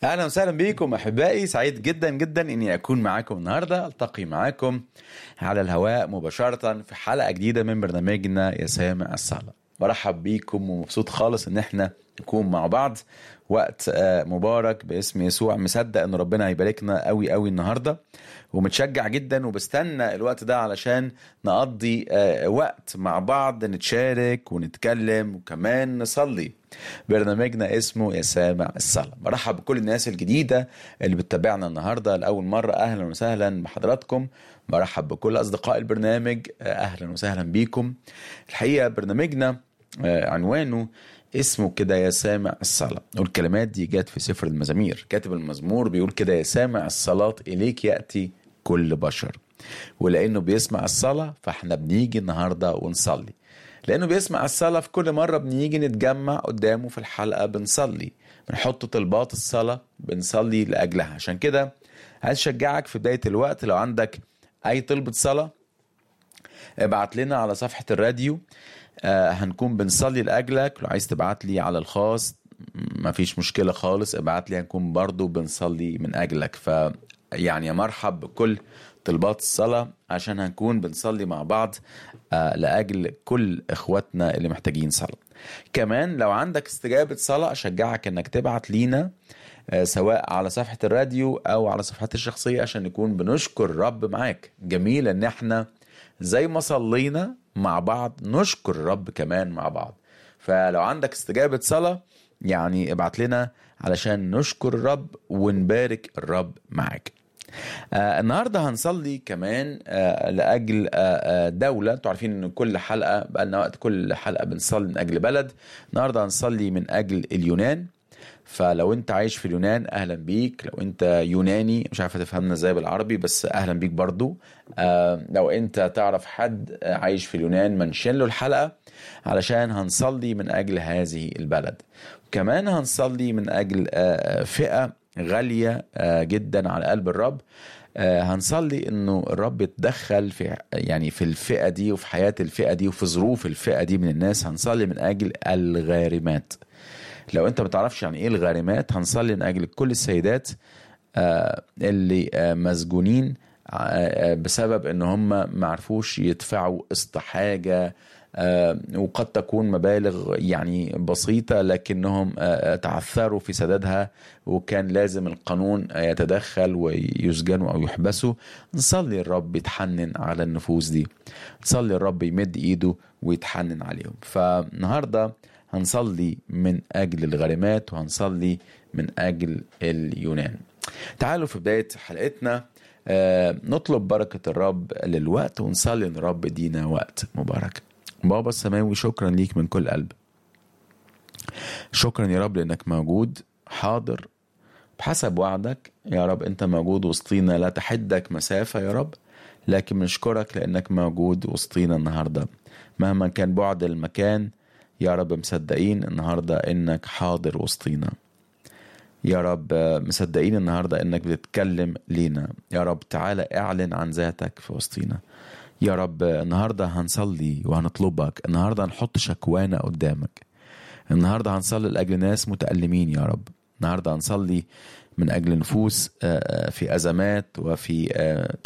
اهلا وسهلا بكم احبائي سعيد جدا جدا اني اكون معاكم النهارده التقي معاكم على الهواء مباشره في حلقه جديده من برنامجنا يا سامع الصلاه برحب بيكم ومبسوط خالص ان احنا نكون مع بعض وقت آه، مبارك باسم يسوع مصدق ان ربنا هيباركنا قوي قوي النهارده ومتشجع جدا وبستنى الوقت ده علشان نقضي آه، وقت مع بعض نتشارك ونتكلم وكمان نصلي برنامجنا اسمه يا سامع الصلاة برحب بكل الناس الجديدة اللي بتتابعنا النهاردة لأول مرة أهلا وسهلا بحضراتكم برحب بكل أصدقاء البرنامج آه، أهلا وسهلا بيكم الحقيقة برنامجنا آه، عنوانه اسمه كده يا سامع الصلاة والكلمات دي جت في سفر المزامير كاتب المزمور بيقول كده يا سامع الصلاة إليك يأتي كل بشر ولأنه بيسمع الصلاة فاحنا بنيجي النهاردة ونصلي لأنه بيسمع الصلاة في كل مرة بنيجي نتجمع قدامه في الحلقة بنصلي بنحط طلبات الصلاة بنصلي لأجلها عشان كده عايز أشجعك في بداية الوقت لو عندك أي طلبة صلاة ابعت لنا على صفحة الراديو آه هنكون بنصلي لأجلك لو عايز تبعت لي على الخاص ما فيش مشكلة خالص ابعت لي هنكون برضو بنصلي من أجلك ف يعني يا مرحب بكل طلبات الصلاة عشان هنكون بنصلي مع بعض آه لأجل كل إخواتنا اللي محتاجين صلاة كمان لو عندك استجابة صلاة أشجعك إنك تبعت لينا آه، سواء على صفحة الراديو أو على صفحتي الشخصية عشان نكون بنشكر الرب معاك جميل إن احنا زي ما صلينا مع بعض نشكر الرب كمان مع بعض فلو عندك استجابة صلاة يعني ابعت لنا علشان نشكر الرب ونبارك الرب معاك آه النهارده هنصلي كمان آه لاجل آه آه دوله انتوا عارفين ان كل حلقه بقى لنا وقت كل حلقه بنصلي من اجل بلد النهارده هنصلي من اجل اليونان فلو انت عايش في اليونان اهلا بيك لو انت يوناني مش عارف هتفهمنا ازاي بالعربي بس اهلا بيك برضو آه لو انت تعرف حد عايش في اليونان منشن له الحلقه علشان هنصلي من اجل هذه البلد كمان هنصلي من اجل آه فئه غاليه آه جدا على قلب الرب آه هنصلي انه الرب يتدخل في يعني في الفئه دي وفي حياه الفئه دي وفي ظروف الفئه دي من الناس هنصلي من اجل الغارمات لو انت ما تعرفش يعني ايه الغارمات هنصلي من اجل كل السيدات آه، اللي آه، مسجونين آه، بسبب ان هم ما عرفوش يدفعوا قسط حاجه آه، وقد تكون مبالغ يعني بسيطة لكنهم آه، تعثروا في سدادها وكان لازم القانون يتدخل ويسجنوا أو يحبسوا نصلي الرب يتحنن على النفوس دي نصلي الرب يمد إيده ويتحنن عليهم فالنهاردة هنصلي من أجل الغريمات وهنصلي من أجل اليونان تعالوا في بداية حلقتنا آه، نطلب بركة الرب للوقت ونصلي ان الرب يدينا وقت مبارك بابا السماوي شكرا ليك من كل قلب شكرا يا رب لانك موجود حاضر بحسب وعدك يا رب انت موجود وسطينا لا تحدك مسافة يا رب لكن بنشكرك لانك موجود وسطينا النهاردة مهما كان بعد المكان يا رب مصدقين النهاردة انك حاضر وسطينا يا رب مصدقين النهارده انك بتتكلم لينا يا رب تعالى اعلن عن ذاتك في وسطينا يا رب النهارده هنصلي وهنطلبك النهارده هنحط شكوانا قدامك النهارده هنصلي لاجل ناس متألمين يا رب النهارده هنصلي من اجل نفوس آه، آه، في ازمات وفي آه،